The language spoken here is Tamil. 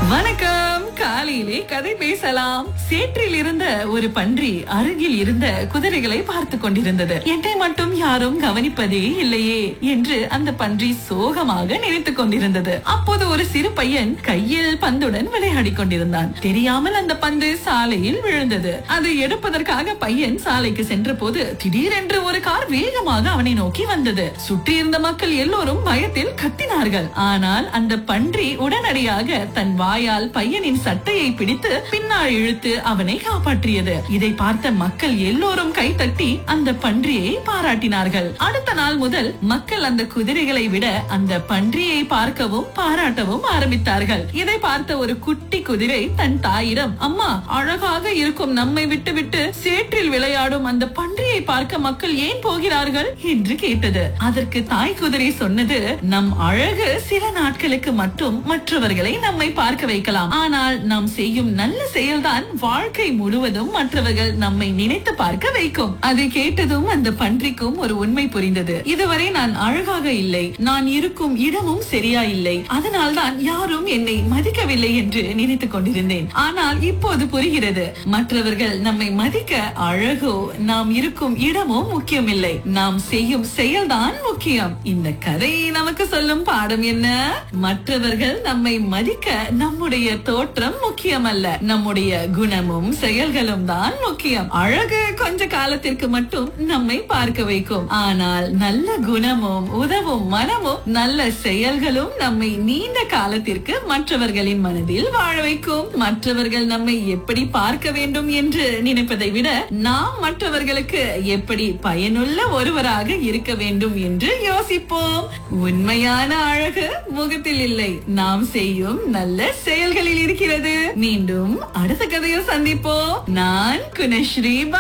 வணக்கம் காலையிலே கதை பேசலாம் சேற்றில் இருந்த ஒரு பன்றி அருகில் இருந்த குதிரைகளை பார்த்து கொண்டிருந்தது என்னை மட்டும் யாரும் கவனிப்பதே இல்லையே என்று அந்த பன்றி சோகமாக நினைத்துக் கொண்டிருந்தது அப்போது ஒரு சிறு பையன் கையில் பந்துடன் விளையாடிக் கொண்டிருந்தான் தெரியாமல் அந்த பந்து சாலையில் விழுந்தது அதை எடுப்பதற்காக பையன் சாலைக்கு சென்ற போது திடீரென்று ஒரு கார் வேகமாக அவனை நோக்கி வந்தது சுற்றி இருந்த மக்கள் எல்லோரும் பயத்தில் கத்தினார்கள் ஆனால் அந்த பன்றி உடனடியாக தன் வாயால் பையனின் சட்டையை பிடித்து பின்னால் இழுத்து அவனை காப்பாற்றியது இதை பார்த்த மக்கள் எல்லோரும் கைத்தட்டி அந்த பன்றியை பாராட்டினார்கள் அடுத்த நாள் முதல் மக்கள் அந்த குதிரைகளை விட அந்த பன்றியை பார்க்கவும் பாராட்டவும் ஆரம்பித்தார்கள் இதை பார்த்த ஒரு குட்டி குதிரை தன் தாயிடம் அம்மா அழகாக இருக்கும் நம்மை விட்டுவிட்டு சேற்றில் விளையாடும் அந்த பன்றியை பார்க்க மக்கள் ஏன் போகிறார்கள் என்று கேட்டது அதற்கு தாய் குதிரை சொன்னது நம் அழகு சில நாட்களுக்கு மட்டும் மற்றவர்களை நம்மை பார்க்க வைக்கலாம் ஆனால் நாம் செய்யும் நல்ல செயல்தான் வாழ்க்கை முழுவதும் மற்றவர்கள் நம்மை நினைத்து பார்க்க வைக்கும் அதை கேட்டதும் அந்த பன்றிக்கும் ஒரு உண்மை புரிந்தது இதுவரை நான் அழகாக இல்லை நான் இருக்கும் இடமும் சரியா இல்லை அதனால்தான் யாரும் என்னை மதிக்கவில்லை என்று நினைத்துக் கொண்டிருந்தேன் ஆனால் இப்போது புரிகிறது மற்றவர்கள் நம்மை மதிக்க அழகோ நாம் இருக்கும் இடமோ முக்கியமில்லை நாம் செய்யும் செயல்தான் முக்கியம் இந்த கதை நமக்கு சொல்லும் பாடம் என்ன மற்றவர்கள் நம்மை மதிக்க நம்முடைய தோற்றம் முக்கியமல்ல நம்முடைய குணமும் செயல்களும் தான் முக்கியம் அழகு கொஞ்ச காலத்திற்கு மட்டும் நம்மை பார்க்க வைக்கும் ஆனால் நல்ல குணமும் உதவும் மனமும் நல்ல செயல்களும் நம்மை நீண்ட காலத்திற்கு மற்றவர்களின் மனதில் வாழ வைக்கும் மற்றவர்கள் நம்மை எப்படி பார்க்க வேண்டும் என்று நினைப்பதை விட நாம் மற்றவர்களுக்கு எப்படி பயனுள்ள ஒருவராக இருக்க வேண்டும் என்று யோசிப்போம் உண்மையான அழகு முகத்தில் இல்லை நாம் செய்யும் நல்ல செயல்களில் இருக்கிறது மீண்டும் அடுத்த கதையில் சந்திப்போம் நான் குணஸ்ரீ